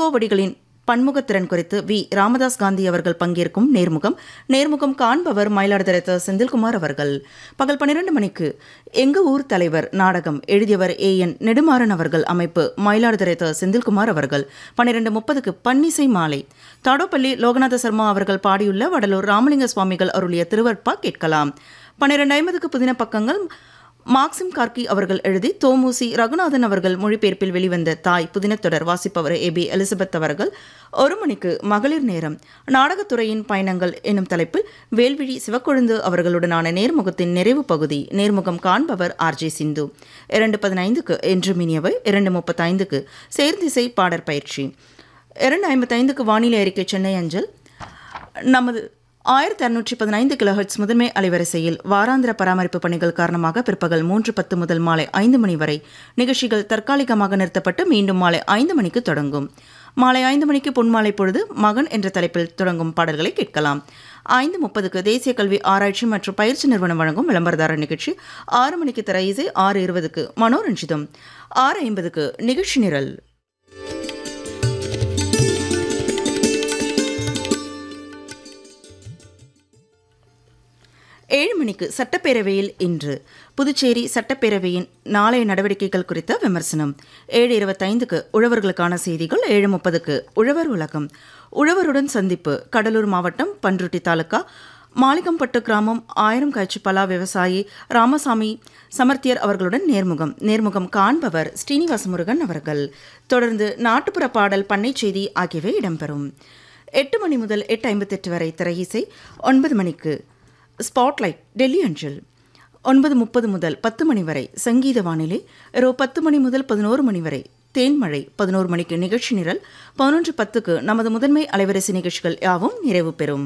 இளங்கோவடிகளின் பன்முகத்திறன் குறித்து வி ராமதாஸ் காந்தி அவர்கள் பங்கேற்கும் நேர்முகம் நேர்முகம் காண்பவர் மயிலாடுதுறை த. செந்தில்குமார் அவர்கள் பகல் பன்னிரண்டு மணிக்கு எங்க ஊர் தலைவர் நாடகம் எழுதியவர் ஏ என் நெடுமாறன் அவர்கள் அமைப்பு மயிலாடுதுறை த. செந்தில்குமார் அவர்கள் பன்னிரண்டு முப்பதுக்கு பன்னிசை மாலை தாடோப்பள்ளி லோகநாத சர்மா அவர்கள் பாடியுள்ள வடலூர் ராமலிங்க சுவாமிகள் அருளிய திருவற்பா கேட்கலாம் பன்னிரண்டு ஐம்பதுக்கு புதின பக்கங்கள் மார்க்சிம் கார்கி அவர்கள் எழுதி தோமுசி ரகுநாதன் அவர்கள் மொழிபெயர்ப்பில் வெளிவந்த தாய் புதினத்தொடர் வாசிப்பவர் ஏ பி எலிசபெத் அவர்கள் ஒரு மணிக்கு மகளிர் நேரம் நாடகத்துறையின் பயணங்கள் எனும் தலைப்பில் வேல்விழி சிவக்கொழுந்து அவர்களுடனான நேர்முகத்தின் நிறைவு பகுதி நேர்முகம் காண்பவர் ஆர் ஜே சிந்து இரண்டு பதினைந்துக்கு என்று மினியவை இரண்டு முப்பத்தைந்துக்கு சேர்ந்திசை பாடற் பயிற்சி இரண்டு ஐம்பத்தைந்துக்கு வானிலை அறிக்கை சென்னை அஞ்சல் நமது ஆயிரத்தி அறுநூற்றி பதினைந்து கிலோஹெட்ஸ் முதன்மை அலைவரிசையில் வாராந்திர பராமரிப்பு பணிகள் காரணமாக பிற்பகல் மூன்று பத்து முதல் மாலை ஐந்து மணி வரை நிகழ்ச்சிகள் தற்காலிகமாக நிறுத்தப்பட்டு மீண்டும் மாலை ஐந்து மணிக்கு தொடங்கும் மாலை ஐந்து மணிக்கு பொன்மாலை பொழுது மகன் என்ற தலைப்பில் தொடங்கும் பாடல்களை கேட்கலாம் ஐந்து முப்பதுக்கு தேசிய கல்வி ஆராய்ச்சி மற்றும் பயிற்சி நிறுவனம் வழங்கும் விளம்பரதாரர் நிகழ்ச்சி ஆறு மணிக்கு திரை இசை ஆறு இருபதுக்கு மனோரஞ்சிதம் ஆறு ஐம்பதுக்கு நிகழ்ச்சி நிரல் ஏழு மணிக்கு சட்டப்பேரவையில் இன்று புதுச்சேரி சட்டப்பேரவையின் நாளைய நடவடிக்கைகள் குறித்த விமர்சனம் ஏழு இருபத்தைந்துக்கு உழவர்களுக்கான செய்திகள் ஏழு முப்பதுக்கு உழவர் உலகம் உழவருடன் சந்திப்பு கடலூர் மாவட்டம் பன்ருட்டி தாலுகா மாளிகம்பட்டு கிராமம் ஆயிரம் காய்ச்சி பலா விவசாயி ராமசாமி சமர்த்தியர் அவர்களுடன் நேர்முகம் நேர்முகம் காண்பவர் ஸ்ரீனிவாச முருகன் அவர்கள் தொடர்ந்து நாட்டுப்புற பாடல் பண்ணை செய்தி ஆகியவை இடம்பெறும் எட்டு மணி முதல் எட்டு ஐம்பத்தெட்டு வரை திரையிசை ஒன்பது மணிக்கு ஸ்பாட்லைட் டெல்லி அஞ்சல் ஒன்பது முப்பது முதல் பத்து மணி வரை சங்கீத வானிலை இரவு பத்து மணி முதல் பதினோரு மணி வரை தேன்மழை பதினோரு மணிக்கு நிகழ்ச்சி நிரல் பதினொன்று பத்துக்கு நமது முதன்மை அலைவரிசை நிகழ்ச்சிகள் யாவும் நிறைவு பெறும்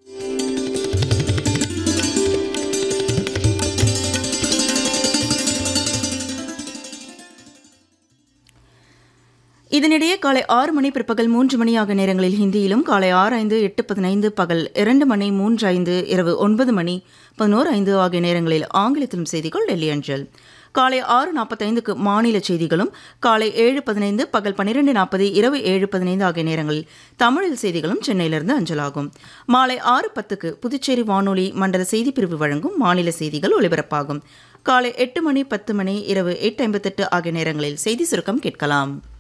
இதனிடையே காலை ஆறு மணி பிற்பகல் மூன்று மணி ஆகிய நேரங்களில் ஹிந்தியிலும் காலை ஆறு ஐந்து எட்டு பதினைந்து பகல் இரண்டு மணி மூன்று ஐந்து இரவு ஒன்பது மணி பதினோரு ஐந்து ஆகிய நேரங்களில் ஆங்கிலத்திலும் செய்திகள் டெல்லி அஞ்சல் காலை ஆறு நாற்பத்தைந்துக்கு மாநில செய்திகளும் காலை ஏழு பதினைந்து பகல் பன்னிரெண்டு நாற்பது இரவு ஏழு பதினைந்து ஆகிய நேரங்களில் தமிழில் செய்திகளும் சென்னையிலிருந்து அஞ்சலாகும் மாலை ஆறு பத்துக்கு புதுச்சேரி வானொலி மண்டல செய்திப்பிரிவு வழங்கும் மாநில செய்திகள் ஒலிபரப்பாகும் காலை எட்டு மணி பத்து மணி இரவு எட்டு ஐம்பத்தெட்டு ஆகிய நேரங்களில் செய்தி சுருக்கம் கேட்கலாம்